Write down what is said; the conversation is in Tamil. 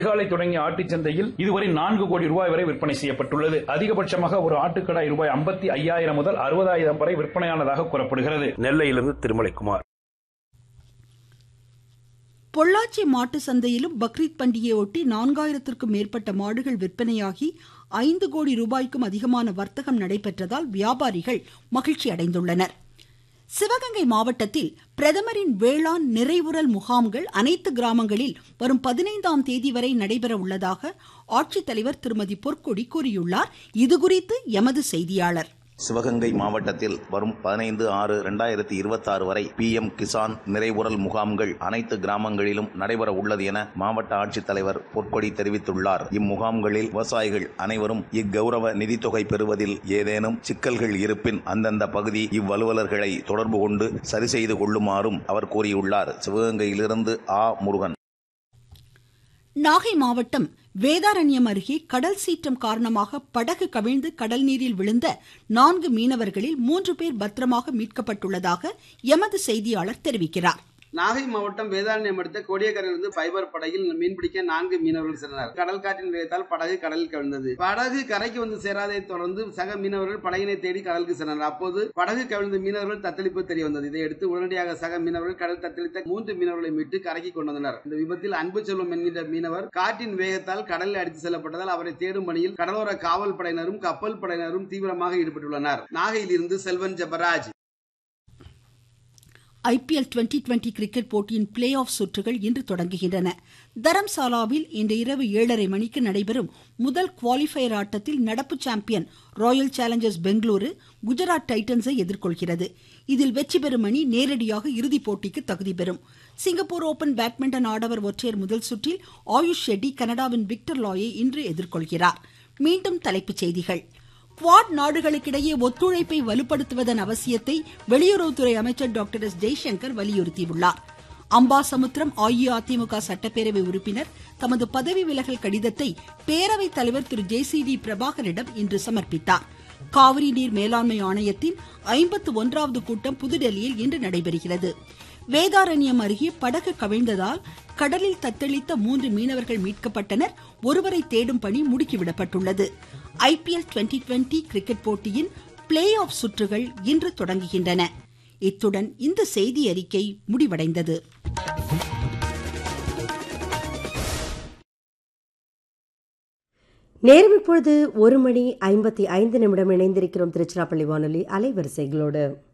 அதிகாலை தொடங்கிய ஆட்டுச் சந்தையில் இதுவரை நான்கு கோடி ரூபாய் வரை விற்பனை செய்யப்பட்டுள்ளது அதிகபட்சமாக ஒரு ஆட்டுக்கடாய் ரூபாய் ஐம்பத்தி ஐயாயிரம் முதல் அறுபதாயிரம் வரை விற்பனையானதாக கூறப்படுகிறது நெல்லையிலிருந்து திருமலைக்குமார் பொள்ளாச்சி மாட்டு சந்தையிலும் பக்ரீத் பண்டிகையொட்டி நான்காயிரத்திற்கும் மேற்பட்ட மாடுகள் விற்பனையாகி ஐந்து கோடி ரூபாய்க்கும் அதிகமான வர்த்தகம் நடைபெற்றதால் வியாபாரிகள் மகிழ்ச்சி அடைந்துள்ளனர் சிவகங்கை மாவட்டத்தில் பிரதமரின் வேளாண் நிறைவுறல் முகாம்கள் அனைத்து கிராமங்களில் வரும் பதினைந்தாம் தேதி வரை நடைபெற உள்ளதாக ஆட்சித்தலைவர் திருமதி பொற்கொடி கூறியுள்ளார் இதுகுறித்து எமது செய்தியாளர் சிவகங்கை மாவட்டத்தில் வரும் பதினைந்து ஆறு இரண்டாயிரத்தி இருபத்தி ஆறு வரை பி எம் கிசான் நிறைவுறல் முகாம்கள் அனைத்து கிராமங்களிலும் நடைபெற உள்ளது என மாவட்ட ஆட்சித்தலைவர் பொற்கொடி தெரிவித்துள்ளார் இம்முகாம்களில் விவசாயிகள் அனைவரும் இக்கௌரவ நிதித்தொகை பெறுவதில் ஏதேனும் சிக்கல்கள் இருப்பின் அந்தந்த பகுதி இவ்வலுவலர்களை தொடர்பு கொண்டு சரி செய்து கொள்ளுமாறும் அவர் கூறியுள்ளார் சிவகங்கையிலிருந்து ஆ முருகன் நாகை மாவட்டம் வேதாரண்யம் அருகே கடல் சீற்றம் காரணமாக படகு கவிழ்ந்து கடல் நீரில் விழுந்த நான்கு மீனவர்களில் மூன்று பேர் பத்திரமாக மீட்கப்பட்டுள்ளதாக எமது செய்தியாளர் தெரிவிக்கிறார் நாகை மாவட்டம் வேதாரண்யம் அடுத்த கோடியக்கரையிலிருந்து ஃபைபர் படகில் மீன்பிடிக்க நான்கு மீனவர்கள் சென்றனர் கடல் காற்றின் வேகத்தால் படகு கடலில் கவிழ்ந்தது படகு கரைக்கு வந்து சேராதை தொடர்ந்து சக மீனவர்கள் படகினை தேடி கடலுக்கு சென்றனர் அப்போது படகு கவிழ்ந்த மீனவர்கள் தத்தளிப்பு தெரிய வந்தது இதையடுத்து உடனடியாக சக மீனவர்கள் கடல் தத்தளித்த மூன்று மீனவர்களை மீட்டு கரைக்கு கொண்டு வந்தனர் இந்த விபத்தில் அன்பு செல்வம் என்கின்ற மீனவர் காற்றின் வேகத்தால் கடலில் அடித்து செல்லப்பட்டதால் அவரை தேடும் பணியில் கடலோர காவல் படையினரும் கப்பல் படையினரும் தீவிரமாக ஈடுபட்டுள்ளனர் நாகையிலிருந்து Selvan Jabaraj IPL twenty twenty cricket போட்டியின் பிளே ஆஃப் சுற்றுகள் இன்று தொடங்குகின்றன தரம்சாலாவில் இன்று இரவு ஏழரை மணிக்கு நடைபெறும் முதல் குவாலிஃபயர் ஆட்டத்தில் நடப்பு champion royal challengers Bengaluru Gujarat டைட்டன்ஸை எதிர்கொள்கிறது இதில் வெற்றி பெறும் அணி நேரடியாக இறுதிப் போட்டிக்கு தகுதி பெறும் சிங்கப்பூர் ஓபன் பேட்மிண்டன் ஆடவர் ஒற்றையர் முதல் சுற்றில் ஆயுஷ் ஷெட்டி கனடாவின் விக்டர் லாயை இன்று எதிர்கொள்கிறார் மீண்டும் தலைப்புச் செய்திகள் குவாட் நாடுகளுக்கிடையே ஒத்துழைப்பை வலுப்படுத்துவதன் அவசியத்தை வெளியுறவுத்துறை அமைச்சர் டாக்டர் எஸ் ஜெய்சங்கர் வலியுறுத்தியுள்ளார் அம்பாசமுத்திரம் அஇஅதிமுக சட்டப்பேரவை உறுப்பினர் தமது பதவி விலகல் கடிதத்தை பேரவைத் தலைவர் திரு ஜே சி டி பிரபாகரிடம் இன்று சமர்ப்பித்தார் காவிரி நீர் மேலாண்மை ஆணையத்தின் ஐம்பத்து ஒன்றாவது கூட்டம் புதுடெல்லியில் இன்று நடைபெறுகிறது வேதாரண்யம் அருகே படகு கவிழ்ந்ததால் கடலில் தத்தளித்த மூன்று மீனவர்கள் மீட்கப்பட்டனர் ஒருவரை தேடும் பணி முடுக்கிவிடப்பட்டுள்ளது ஐபிஎல் டுவெண்டி டுவெண்டி கிரிக்கெட் போட்டியின் பிளே ஆஃப் சுற்றுகள் இன்று தொடங்குகின்றன இத்துடன் இந்த செய்தி அறிக்கை முடிவடைந்தது நேரம் இப்பொழுது ஒரு மணி ஐம்பத்தி ஐந்து நிமிடம் இணைந்திருக்கிறோம் திருச்சிராப்பள்ளி வானொலி அலைவரிசைகளோடு